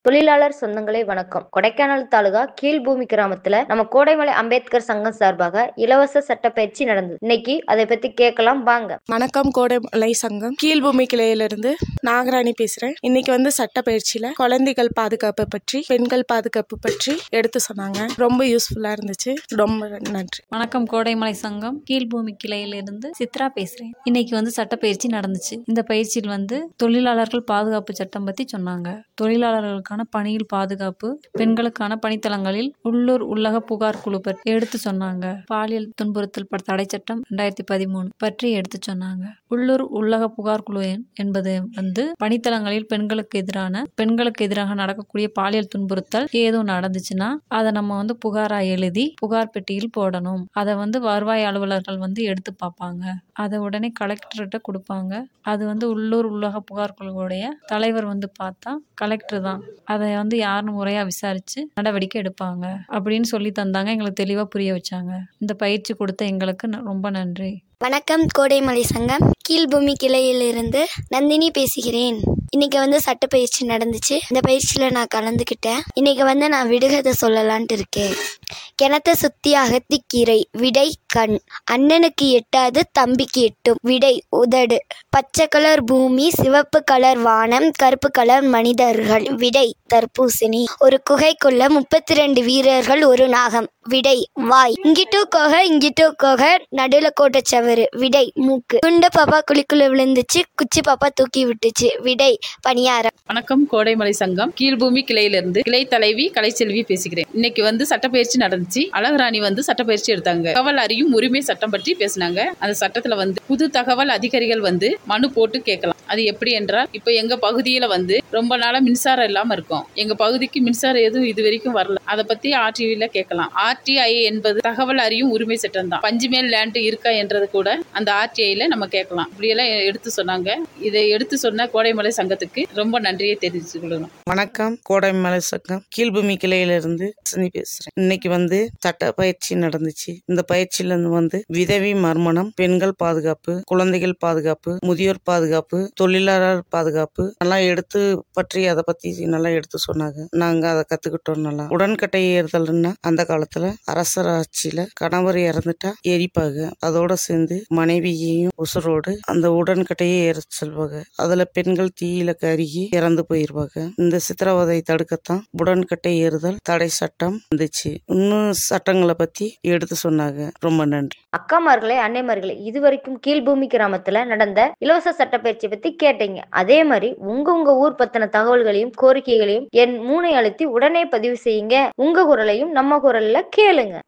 தொழிலாளர் சொந்தங்களே வணக்கம் கொடைக்கானல் தாலுகா கீழ்பூமி கிராமத்துல நம்ம கோடைமலை அம்பேத்கர் சங்கம் சார்பாக இலவச சட்டப்பயிற்சி நடந்தது இன்னைக்கு அதை பத்தி கேட்கலாம் வாங்க வணக்கம் கோடைமலை சங்கம் கீழ்பூமி கிளையிலிருந்து நாகராணி பேசுறேன் இன்னைக்கு வந்து சட்ட பயிற்சியில குழந்தைகள் பாதுகாப்பு பற்றி பெண்கள் பாதுகாப்பு பற்றி எடுத்து சொன்னாங்க ரொம்ப யூஸ்ஃபுல்லா இருந்துச்சு ரொம்ப நன்றி வணக்கம் கோடைமலை சங்கம் கீழ்பூமி கிளையிலிருந்து சித்ரா பேசுறேன் இன்னைக்கு வந்து சட்டப்பயிற்சி நடந்துச்சு இந்த பயிற்சியில் வந்து தொழிலாளர்கள் பாதுகாப்பு சட்டம் பத்தி சொன்னாங்க தொழிலாளர்களுக்கான பணியில் பாதுகாப்பு பெண்களுக்கான பணித்தளங்களில் உள்ளூர் உள்ளக புகார் குழு பற்றி எடுத்து சொன்னாங்க பாலியல் துன்புறுத்தல் பட தடை சட்டம் ரெண்டாயிரத்தி பதிமூணு பற்றி எடுத்து சொன்னாங்க உள்ளூர் உள்ளக புகார் குழு என்- என்பது வந்து பணித்தளங்களில் பெண்களுக்கு எதிரான பெண்களுக்கு எதிராக நடக்கக்கூடிய பாலியல் துன்புறுத்தல் ஏதும் நடந்துச்சுன்னா அதை நம்ம வந்து புகாரா எழுதி புகார் பெட்டியில் போடணும் அதை வந்து வருவாய் அலுவலர்கள் வந்து எடுத்து பார்ப்பாங்க அதை உடனே கலெக்டர்கிட்ட கொடுப்பாங்க அது வந்து உள்ளூர் உள்ளக புகார் குழுவுடைய தலைவர் வந்து பார்த்தா கலெக்டர் தான் அதை வந்து யாருன்னு முறையாக விசாரித்து நடவடிக்கை எடுப்பாங்க அப்படின்னு சொல்லி தந்தாங்க எங்களுக்கு தெளிவாக புரிய வச்சாங்க இந்த பயிற்சி கொடுத்த எங்களுக்கு ந- ரொம்ப நன்றி வணக்கம் கோடைமலை சங்கம் கீழ்பூமி கிளையிலிருந்து நந்தினி பேசுகிறேன் இன்னைக்கு வந்து சட்டப்பயிற்சி நடந்துச்சு இந்த பயிற்சியில் நான் கலந்துக்கிட்டேன் இன்னைக்கு வந்து நான் விடுகதை சொல்லலான்ட்டு இருக்கேன் கிணத்தை சுத்தி அகத்திக்கீரை விடை கண் அண்ணனுக்கு எட்டாது தம்பிக்கு எட்டும் விடை உதடு பச்சை கலர் பூமி சிவப்பு கலர் வானம் கருப்பு கலர் மனிதர்கள் விடை தர்பூசணி ஒரு குகைக்குள்ள முப்பத்தி ரெண்டு வீரர்கள் ஒரு நாகம் விடை வாய் இங்கிட்டு கோக இங்கிட்டு கோக நடுல கோட்டை சவறு விடை மூக்கு குண்ட பாப்பா குழிக்குள்ள விழுந்துச்சு குச்சி பாப்பா தூக்கி விட்டுச்சு விடை பணியாரம் வணக்கம் கோடைமலை சங்கம் கீழ்பூமி கிளையிலிருந்து கிளை தலைவி கலைச்செல்வி பேசுகிறேன் இன்னைக்கு வந்து சட்டப்பயிற்சி நடந்துச்சு அழகுராணி வந்து சட்டப்பயிற்சி எடுத்தாங்க தகவல் அறியும் உரிமை சட்டம் பற்றி பேசினாங்க அந்த சட்டத்துல வந்து புது தகவல் அதிகாரிகள் வந்து மனு போட்டு கேட்கலாம் அது எப்படி என்றால் இப்போ எங்க பகுதியில வந்து ரொம்ப நாளா மின்சாரம் இல்லாம இருக்கும் எங்க பகுதிக்கு மின்சாரம் எதுவும் இது வரைக்கும் வரல அதை பத்தி ஆர்டிவில கேட்கலாம் ஆர்டிஐ என்பது தகவல் அறியும் உரிமை சட்டம் தான் பஞ்சுமேல் லேண்ட் இருக்கா என்றது கூட அந்த ஆர்டிஐல நம்ம கேட்கலாம் இப்படியெல்லாம் எடுத்து சொன்னாங்க இதை எடுத்து சொன்ன கோடைமலை சங்கத்துக்கு ரொம்ப நன்றியை தெரிவித்துக் கொள்ளணும் வணக்கம் கோடைமலை சங்கம் கீழ்பூமி கிளையிலிருந்து சிந்தி பேசுறேன் இன்னைக்கு வந்து சட்ட பயிற்சி நடந்துச்சு இந்த பயிற்சியில இருந்து வந்து விதவி மர்மணம் பெண்கள் பாதுகாப்பு குழந்தைகள் பாதுகாப்பு முதியோர் பாதுகாப்பு தொழிலாளர் பாதுகாப்பு எல்லாம் எடுத்து பற்றி அதை பத்தி நல்லா எடுத்து சொன்னாங்க நாங்க அதை கத்துக்கிட்டோம் நல்லா உடன்கட்டை ஏறுதல்னா அந்த காலத்துல அரசர் ஆட்சியில கணவர் இறந்துட்டா எரிப்பாங்க அதோட சேர்ந்து மனைவியையும் உசுரோடு அந்த உடன்கட்டையே ஏற செல்வாங்க அதுல பெண்கள் தீயில கருகி இறந்து போயிருவாங்க இந்த சித்திரவதை தடுக்கத்தான் உடன்கட்டை ஏறுதல் தடை சட்டம் வந்துச்சு இன்னும் சட்டங்களை பத்தி எடுத்து சொன்னாங்க ரொம்ப நன்றி அக்காமார்களே அன்னைமார்களே இதுவரைக்கும் கீழ்பூமி கிராமத்துல நடந்த இலவச சட்டப்பயிற்சி பத்தி கேட்டீங்க அதே மாதிரி உங்க உங்க ஊர் பத்தின தகவல்களையும் கோரிக்கைகளையும் என் மூனை அழுத்தி உடனே பதிவு செய்யுங்க உங்க குரலையும் நம்ம குரல்ல கேளுங்க